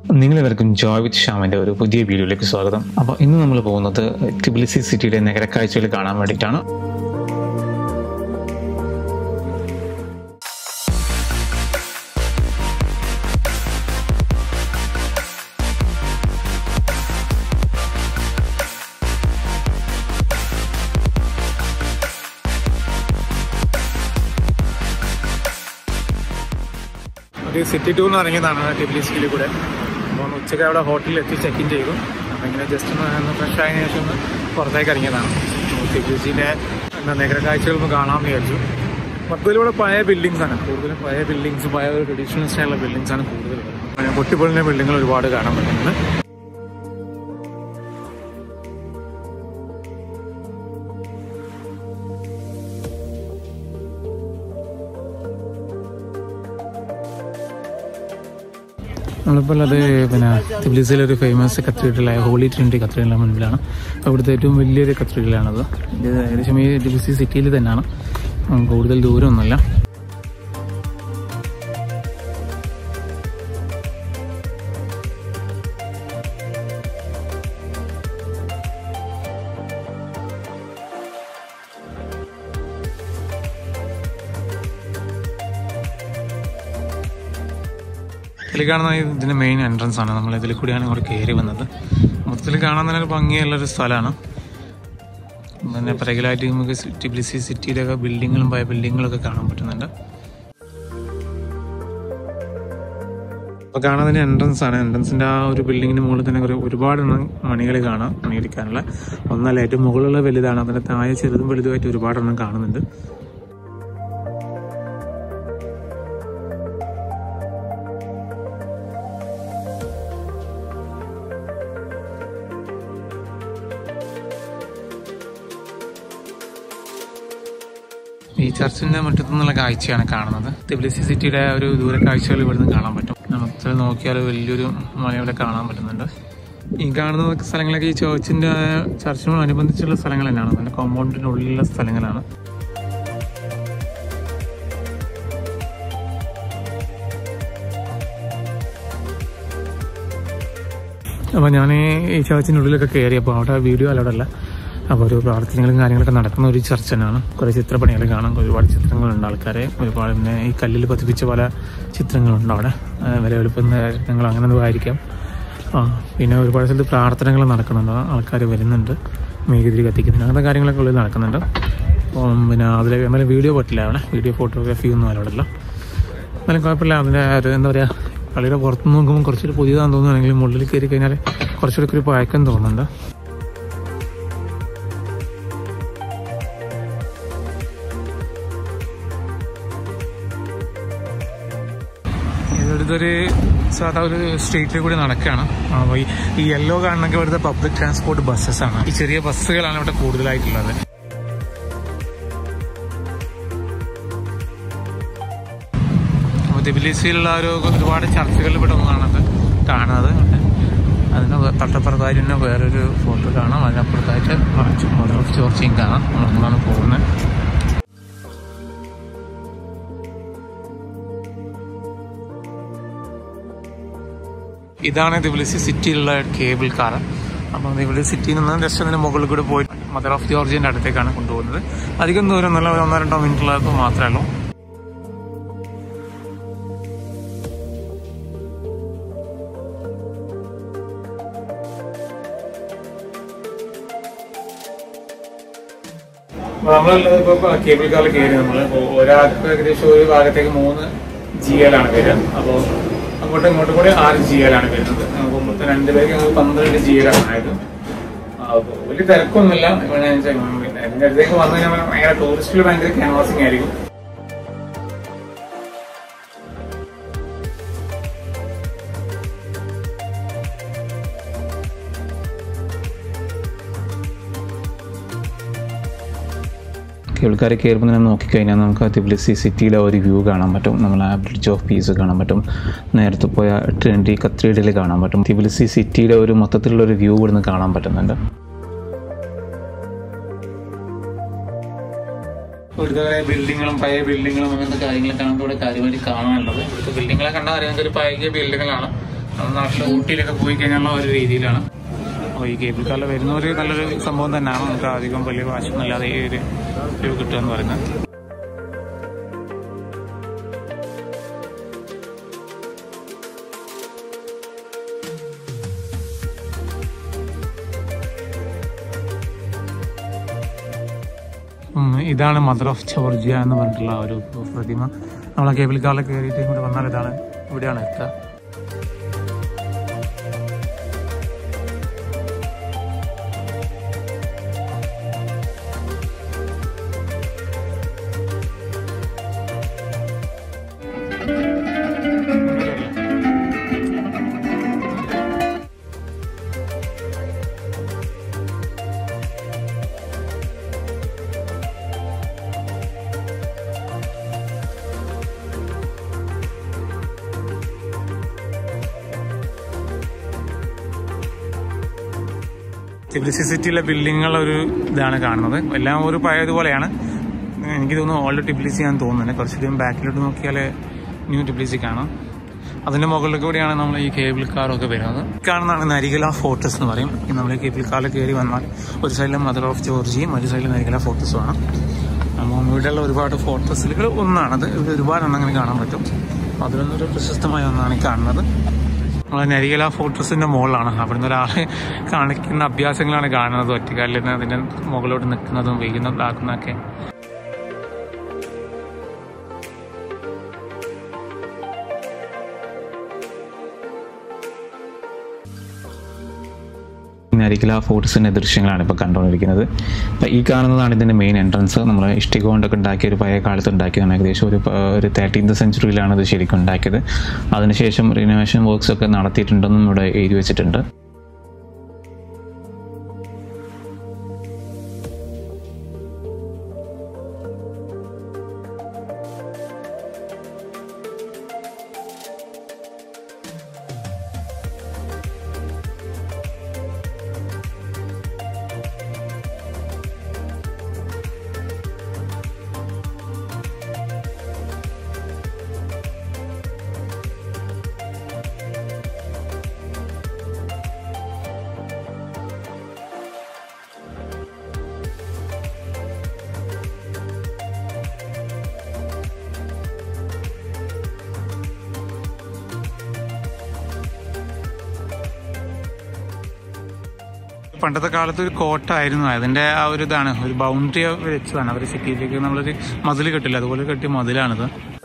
നിങ്ങളെവർക്കും ജോയ് വിത്ത് ഷ്യാമിൻ്റെ ഒരു പുതിയ വീഡിയോയിലേക്ക് സ്വാഗതം അപ്പോൾ ഇന്ന് നമ്മൾ പോകുന്നത് ടിബിലിസി സിറ്റിയുടെ നഗരക്കാഴ്ചകൾ കാണാൻ വേണ്ടിയിട്ടാണ് ഒരു സിറ്റി ടൂറിന് ഇറങ്ങിയതാണ് ടിബിലിസ്കിൽ കൂടെ അപ്പോൾ ഉച്ചയ്ക്ക് അവിടെ ഹോട്ടലിൽ എത്തി ചെക്ക് ഇൻ ചെയ്തു അപ്പോൾ ഇങ്ങനെ ജസ്റ്റ് ഒന്ന് ഒന്ന് ഫ്രഷ് ആയതിനു ശേഷം ഒന്ന് പുറത്തേക്ക് ഇറങ്ങിയതാണ് ടിബിലിസിൻ്റെ എന്താ നഗര കാഴ്ചകൾ ഒന്ന് കാണാമെന്ന് വിചാരിച്ചു മൊത്തത്തിൽ ഇവിടെ പഴയ ബിൽഡിങ്സ് ആണ് കൂടുതലും പഴയ ബിൽഡിങ്സ് പഴയ ഒരു ട്രഡീഷണൽ സ്റ്റൈലുള്ള ബിൽഡിങ്സ് ആണ് കൂടുതൽ പൊട്ടിപ്പൊളിഞ്ഞ ബിൽഡിങ്ങൾ ഒരുപാട് കാണാൻ പറ്റുന്നുണ്ട് നമ്മളിപ്പോൾ ഉള്ളത് പിന്നെ തിബ്ലിസിലെ ഒരു ഫേമസ് കത്തീഡ്രലായ ഹോളി ട്രിനിറ്റി കത്തീഡ്രലിൻ്റെ മുൻപിലാണ് അവിടുത്തെ ഏറ്റവും വലിയൊരു കത്തീഡ്രലാണത് ഇത് ഏകദേശം ഈ തിബ്ലിസി സിറ്റിയിൽ തന്നെയാണ് ഉം, കൂടുതൽ ദൂരമൊന്നുമില്ല ഇതിൽ കാണുന്ന ഇതിന്റെ മെയിൻ എൻട്രൻസ് ആണ് നമ്മൾ ഇതിൽ കൂടിയാണ് ഇവിടെ കയറി വന്നത് മൊത്തത്തിൽ കാണാൻ തന്നെ ഒരു ഭംഗിയുള്ളൊരു സ്ഥലമാണ് പിന്നെ പിറകിലായിട്ട് നമുക്ക് ടിബ്ലിസി സിറ്റിയുടെ ഒക്കെ ബിൽഡിങ്ങുകളും പഴയ ബിൽഡിങ്ങുകളൊക്കെ കാണാൻ പറ്റുന്നുണ്ട് അപ്പോൾ കാണുന്നതിന് എൻട്രൻസ് ആണ് എൻട്രൻസിന്റെ ആ ഒരു ബിൽഡിങ്ങിന് മുകളിൽ തന്നെ കുറേ ഒരുപാട് മണികൾ കാണാം മണിയടിക്കാനുള്ള ഒന്നല്ല ഏറ്റവും മുകളിലുള്ള വലുതാണ് അതിന്റെ താഴെ ചെറുതും വലുതുമായിട്ട് ഒരുപാടെണ്ണം കാണുന്നുണ്ട് ഈ ചർച്ചിന്റെ മുറ്റത്തു നിന്നുള്ള കാഴ്ചയാണ് കാണുന്നത് തിബിലിസി സിറ്റിയുടെ ഒരു ദൂര കാഴ്ചകൾ ഇവിടുന്ന് കാണാൻ പറ്റും നമുക്ക് നോക്കിയാൽ വലിയൊരു മലയുടെ കാണാൻ പറ്റുന്നുണ്ട് ഈ കാണുന്ന സ്ഥലങ്ങളൊക്കെ ഈ ചേർച്ചിന്റെ ചർച്ചിനോട് അനുബന്ധിച്ചുള്ള സ്ഥലങ്ങൾ തന്നെയാണ് അതിന്റെ കോമ്പൗണ്ടിന്റെ ഉള്ളിലുള്ള സ്ഥലങ്ങളാണ് അപ്പോൾ ഞാൻ ഈ ചർച്ചിൻ്റെ ഉള്ളിലൊക്കെ കയറിയപ്പോൾ അവിടെ വീഡിയോ അല്ല അവിടെ അല്ല അപ്പോൾ ഒരു പ്രാർത്ഥനകളും കാര്യങ്ങളൊക്കെ നടക്കുന്ന ഒരു ചർച്ച തന്നെയാണ് കുറേ ചിത്രപ്പണികൾ കാണാം ഒരുപാട് ചിത്രങ്ങളുണ്ട് ആൾക്കാരെ ഒരുപാട് പിന്നെ ഈ കല്ലിൽ പതിപ്പിച്ച പല ചിത്രങ്ങളുണ്ട് അവിടെ വില എളുപ്പുന്ന ചിത്രങ്ങൾ അങ്ങനെ എന്തോ ആയിരിക്കാം ആ പിന്നെ ഒരുപാട് സ്ഥലത്ത് പ്രാർത്ഥനകൾ നടക്കുന്നുണ്ട് ആൾക്കാർ വരുന്നുണ്ട് മെഴുകുതിരി കത്തിക്കുന്നുണ്ട് അങ്ങനത്തെ കാര്യങ്ങളൊക്കെ ഉള്ളിൽ നടക്കുന്നുണ്ട് അപ്പം പിന്നെ അതിൽ എന്നാലും വീഡിയോ പറ്റില്ല അവിടെ വീഡിയോ ഫോട്ടോഗ്രാഫി ഒന്നും അവിടെ ഇല്ല എന്നാലും കുഴപ്പമില്ല അതിൻ്റെ ഒരു എന്താ പറയുക കളിയുടെ പുറത്ത് നോക്കുമ്പോൾ കുറച്ചൊരു പുതിയതാണെന്ന് തോന്നുകയാണെങ്കിലും ഉള്ളിൽ കയറി കഴിഞ്ഞാൽ കുറച്ചുകൂടി ഒരു പഴക്കം തോന്നുന്നുണ്ട് ഇവിടുത്തെ സാധാ ഒരു സ്ട്രീറ്റിൽ കൂടി നടക്കുകയാണ് അപ്പോൾ ഈ ഈ യെല്ലോ കാണുന്നൊക്കെ ഇവിടുത്തെ പബ്ലിക് ട്രാൻസ്പോർട്ട് ബസ്സസ് ആണ് ഈ ചെറിയ ബസ്സുകളാണ് ഇവിടെ കൂടുതലായിട്ടുള്ളത് അപ്പോൾ തിബിലിസിയിലുള്ള ഒരു ഒരുപാട് ചർച്ചകൾ ഇവിടെ ഒന്നാണത് കാണുന്നത് അതിന് തട്ടപ്പുറത്തായിട്ട് തന്നെ വേറൊരു ഫോട്ടോ കാണാം അതിനപ്പുറത്തായിട്ട് മദർ ഓഫ് ചോർച്ചയും കാണാം നമ്മളാണ് പോകുന്നത് ഇതാണ് തിബിലിസി സിറ്റിയിലുള്ള കേബിൾ കാർ അപ്പം തിബിലി സിറ്റിയിൽ നിന്ന് ജസ്റ്റ് അതിന് മുകളിൽ കൂടെ പോയി മദർ ഓഫ് ജോർജിയന്റെ അടുത്തേക്കാണ് കൊണ്ടുപോകുന്നത് അധികം ദൂരം നല്ല ഒരു ഒന്നോ രണ്ടോ മിനിറ്റുള്ളത് മാത്രമേ ഉള്ളൂ നമ്മളുള്ളത് ഇപ്പൊ കേബിൾ കാറിൽ കയറി നമ്മള് ഒരാൾക്ക് ഏകദേശം ഒരു ഭാഗത്തേക്ക് മൂന്ന് ജി എൽ ആണ് വരിക അപ്പോൾ അങ്ങോട്ടും ഇങ്ങോട്ടും കൂടി ആറ് ജി എൽ ആണ് വരുന്നത് അപ്പോൾ മൊത്തം രണ്ടുപേർക്ക് ഞങ്ങൾ പന്ത്രണ്ട് ജി എൽ ആണ് ആയത് അപ്പോൾ വലിയ തിരക്കൊന്നുമില്ല ഇവിടെ ഞാൻ വെച്ചാൽ പിന്നെ ഇതിന്റെ അടുത്തേക്ക് വന്നു കഴിഞ്ഞാൽ ഭയങ്കര ടൂറിസ്റ്റിൽ ഭയങ്കര ക്യാൻവാസിങ് ആയിരിക്കും കേൾക്കാരെ കയറുമ്പോൾ തന്നെ നോക്കിക്കഴിഞ്ഞാൽ നമുക്ക് ആ തിബിലിസി സിറ്റിയിലെ ഒരു വ്യൂ കാണാൻ പറ്റും നമ്മൾ ആ ബ്രിഡ്ജ് ഓഫ് പീസ് കാണാൻ പറ്റും നേരത്തെ പോയ ട്രെൻഡി കത്രീഡിൽ കാണാൻ പറ്റും തിബിലിസി സിറ്റിയുടെ ഒരു മൊത്തത്തിലുള്ള ഒരു വ്യൂ ഇവിടുന്ന് കാണാൻ പറ്റുന്നുണ്ട് ഇവിടുത്തെ കുറേ ബിൽഡിങ്ങുകളും പഴയ ബിൽഡിങ്ങുകളും അങ്ങനത്തെ കാര്യങ്ങളൊക്കെ നമുക്ക് ഇവിടെ കാര്യമായിട്ട് കാണാനുള്ളത് ഇവിടുത്തെ ബിൽഡിങ്ങുകളെ കണ്ടാൽ അറിയാം ഒരു പഴയ ബിൽഡിങ്ങുകളാണ് നമ്മുടെ നാട്ടിലെ ഊട്ടിയിലൊക്കെ പോയി കഴിഞ്ഞാലുള്ള ഒരു രീതിയിലാണ് അപ്പോൾ ഈ കേബിൾ കാറിൽ വരുന്ന ഒരു നല്ലൊരു സംഭവം തന്നെയാണ് നമുക്ക് അധികം വലിയ വാശിയൊന്നുമില്ലാതെ ഈ ഒരു വ്യൂ കിട്ടുക എന്ന് പറയുന്നത് ഉം, ഇതാണ് മദർ ഓഫ് ജോർജിയ എന്ന് പറഞ്ഞിട്ടുള്ള ആ ഒരു പ്രതിമ നമ്മൾ ആ കേബിൾ കാറിൽ കയറിയിട്ട് ഇങ്ങോട്ട് വന്നാൽ ഇതാണ് ഇവിടെയാണ് എത്തുക ടിബിലിസി സിറ്റിയിലെ ബിൽഡിങ്ങുകൾ ഒരു ഇതാണ് കാണുന്നത് എല്ലാം ഒരു പഴയതുപോലെയാണ് എനിക്ക് തോന്നുന്നു ഓൾഡ് ടിബിലിസി ആണെന്ന് തോന്നുന്നത് കുറച്ചുകൂടി ബാക്കിലോട്ട് നോക്കിയാൽ ന്യൂ ടിബിലിസി കാണാം അതിന്റെ മുകളിൽ കൂടിയാണ് നമ്മൾ ഈ കേബിൾ കാറൊക്കെ വരുന്നത് കാണുന്നതാണ് നരികല ഫോർട്ടസ് എന്ന് പറയും ഈ നമ്മൾ ഈ കേബിൾ കാറിൽ കയറി വന്നാൽ ഒരു സൈഡിലെ മദർ ഓഫ് ജോർജിയും ഒരു സൈഡിലെ നരികല ഫോർട്ടസുമാണ് അപ്പോൾ ഇവിടെയുള്ള ഒരുപാട് ഫോർട്ടസുകൾ ഒന്നാണത് ഇവിടെ ഒരുപാടെണ്ണം അങ്ങനെ കാണാൻ പറ്റും അതിലൊന്നൊരു പ്രശസ്തമായ ഒന്നാണ് ഈ കാണുന്നത് നമ്മളെ നരികല ഫോർട്ടസിന്റെ മുകളിലാണ് അവിടുന്ന് ഒരാളെ കാണിക്കുന്ന അഭ്യാസങ്ങളാണ് കാണുന്നത് ഒറ്റക്കാലിൽ നിന്ന് അതിന്റെ മുകളിലോട്ട് നിൽക്കുന്നതും വീഴുന്നതാക്കുന്നതൊക്കെ നരിക്കല ഫോർട്സിൻ്റെ ദൃശ്യങ്ങളാണ് ഇപ്പോൾ കണ്ടുകൊണ്ടിരിക്കുന്നത് അപ്പോൾ ഈ കാണുന്നതാണ് ഇതിൻ്റെ മെയിൻ എൻട്രൻസ് നമ്മൾ ഇഷ്ടിക കൊണ്ടൊക്കെ ഉണ്ടാക്കിയ ഒരു പഴയ കാലത്ത് ഉണ്ടാക്കിയതാണ് ഏകദേശം ഒരു പ- ഒരു തേർട്ടീൻത് സെഞ്ചുറിയിലാണ് ഇത് ശരിക്കും ഉണ്ടാക്കിയത് അതിനുശേഷം റിനോവേഷൻ വർക്ക്സ് ഒക്കെ നടത്തിയിട്ടുണ്ടെന്നും ഇവിടെ എഴുതി വെച്ചിട്ടുണ്ട് പണ്ടത്തെ കാലത്ത് ഒരു കോട്ടായിരുന്നു അതിന്റെ ആ ഒരു ഇതാണ് ഒരു ബൗണ്ടറി വെച്ചതാണ് അവർ സിറ്റിയിലേക്ക് നമ്മളൊരു മതിൽ കെട്ടില്ല അതുപോലെ കെട്ടിയ മതിലാണിത്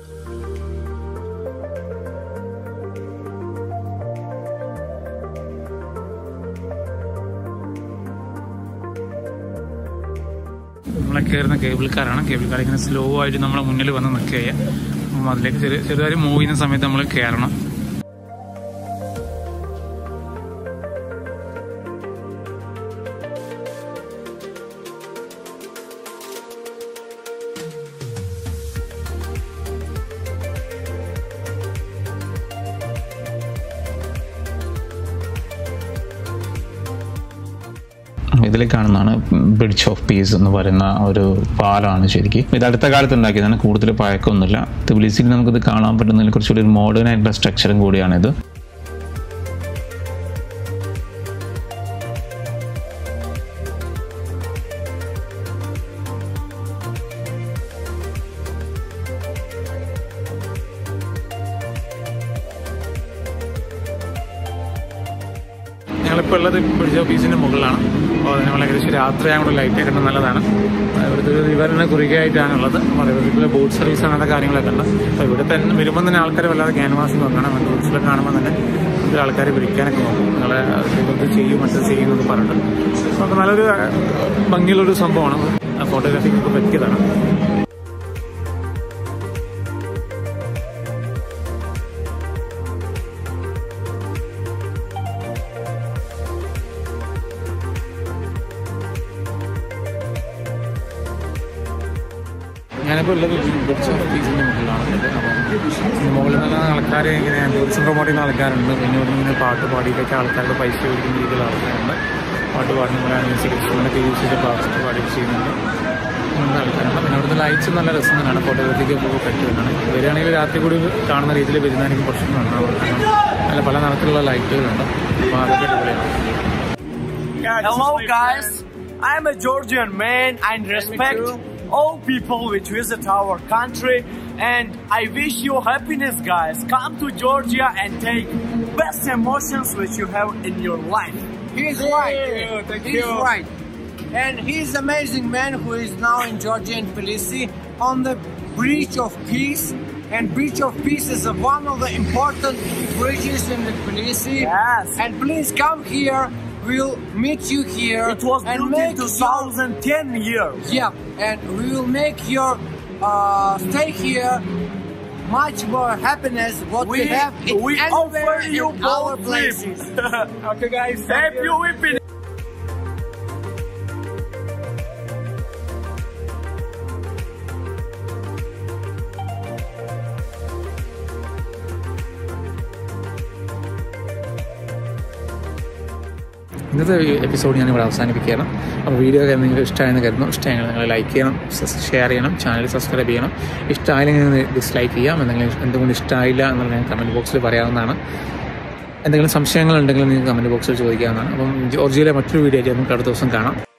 നമ്മളെ കയറുന്ന കേബിൾ കാറാണ് കേബിൾ കാർ ഇങ്ങനെ സ്ലോ ആയിട്ട് നമ്മളെ മുന്നിൽ വന്ന് നിൽക്കുക അപ്പം അതിലേക്ക് ചെറിയ ചെറുതായി മൂവ് ചെയ്യുന്ന സമയത്ത് നമ്മൾ കയറണം ഇതിൽ കാണുന്നതാണ് ബ്രിഡ്ജ് ഓഫ് പീസ് എന്ന് പറയുന്ന ഒരു പാലമാണ് ശരിക്കും ഇത് അടുത്ത കാലത്ത് ഉണ്ടാക്കിയതാണ് കൂടുതൽ പഴക്കമൊന്നുമില്ല തിബിലിസിയിൽ നമുക്കിത് കാണാൻ പറ്റുന്നതിൽ കുറച്ചുകൂടി ഒരു മോഡേൺ ആയിട്ടുള്ള സ്ട്രക്ചറും കൂടിയാണിത് ഞങ്ങളിപ്പോൾ ഉള്ളത് ബ്രിഡ്ജ് ഓഫീസിന്റെ മുകളിലാണ് അപ്പോൾ നമ്മൾ ഏകദേശം രാത്രിയാകുമ്പോൾ ലൈറ്റ് ഒക്കെ ഉണ്ട് നല്ലതാണ് ഇവിടുത്തെ ഒരു റിവറിനെ കുറുകയായിട്ടാണ് ഉള്ളത് അപ്പോൾ ഇവിടെ ബോട്ട് സർവീസ് അങ്ങനത്തെ കാര്യങ്ങളൊക്കെ ഉണ്ട് അപ്പോൾ ഇവിടെ തന്നെ വരുമ്പോൾ തന്നെ ആൾക്കാർ വല്ലാതെ ക്യാൻവാസിങ് നോക്കണം അങ്ങനെ ബോട്ട്സിലൊക്കെ കാണുമ്പോൾ തന്നെ ഇതിൽ ആൾക്കാർ വിളിക്കാനൊക്കെ നോക്കും നിങ്ങളെ ഇത് ചെയ്യും മറ്റത് ചെയ്യും എന്നൊക്കെ പറഞ്ഞിട്ട് അപ്പോൾ നല്ലൊരു ആ, ഭംഗിയുള്ളൊരു സംഭവമാണ് ഫോട്ടോഗ്രാഫിക്കൊക്കെ പറ്റിയതാണ് ഞാനിപ്പോൾ ഉള്ളത് ബ്രിഡ്ജ് ഓഫീസിൻ്റെ മുകളിലാണ് ഉള്ളത് അപ്പം ഇതിന് മുകളിൽ നിന്ന് ആൾക്കാർ ഇങ്ങനെ ടൂറിസം പ്രൊമോട്ട് ചെയ്യുന്ന ആൾക്കാരുണ്ട് പിന്നെ ഇവിടെ ഇങ്ങനെ പാട്ട് പാടിയിട്ടൊക്കെ ആൾക്കാരുടെ പൈസ മേടിക്കുന്ന രീതിയിലുള്ള ആൾക്കാരുണ്ട് പാട്ട് പാടുന്ന പോലെ സിക്സ്മനൊക്കെ യൂസ് ചെയ്ത് പാട്ട് പാടി ചെയ്യുന്നുണ്ട് അങ്ങനത്തെ ആൾക്കാരാണ് പിന്നെ അവിടുത്തെ ലൈറ്റ്സ് നല്ല രസം തന്നെയാണ് ഫോട്ടോഗ്രാഫിക്ക് ഒക്കെ പറ്റുന്നതാണ് വരികയാണെങ്കിൽ രാത്രി കൂടി കാണുന്ന രീതിയിൽ വരുന്നതായിരിക്കും കുറച്ചും നന്നാവും കാരണം നല്ല പല നിറത്തിലുള്ള ലൈറ്റുകളുണ്ട് അപ്പോൾ അതൊക്കെ അടിപൊളിയാണ് Hello guys, I'm a Georgian man and respect all people which visit our country and I wish you happiness guys. Come to Georgia and take best emotions which you have in your life. He's right. he's right. And he's amazing man who is now in Georgia and Tbilisi on the Bridge of Peace. And Bridge of Peace is a, one of the important bridges in the Tbilisi. Yes. And please come here. We'll meet you here. It was and built in make 2010 years. Your, yeah, and we will make your uh, stay here much more happiness what we, We, have in we anywhere offer you in our both places. trips. okay, guys. Happy whipping. ഇന്നത്തെ episode ഞാൻ ഇവിടെ അവസാനിപ്പിക്കുകയാണ് അപ്പോൾ video ഒക്കെ നിങ്ങൾക്ക് ഇഷ്ടമായെന്ന് കരുതുന്നു ഇഷ്ടമായെങ്കിൽ നിങ്ങൾ ലൈക്ക് ചെയ്യണം ഷെയർ ചെയ്യണം ചാനൽ സബ്സ്ക്രൈബ് ചെയ്യണം ഇഷ്ടമായില്ലെങ്കിൽ ഡിസ്ലൈക്ക് ചെയ്യാം എന്തെങ്കിലും എന്തുകൊണ്ട് ഇഷ്ടമായില്ല എന്നുള്ളത് ഞാൻ കമൻറ്റ് ബോക്സിൽ പറയാവുന്നതാണ് എന്തെങ്കിലും സംശയങ്ങളുണ്ടെങ്കിൽ നിങ്ങൾക്ക് കമൻറ്റ് ബോക്സിൽ ചോദിക്കാവുന്നതാണ് അപ്പം ജോർജിയയിലെ മറ്റൊരു വീഡിയോ ആയിട്ട് നമുക്ക് അടുത്ത ദിവസം കാണാം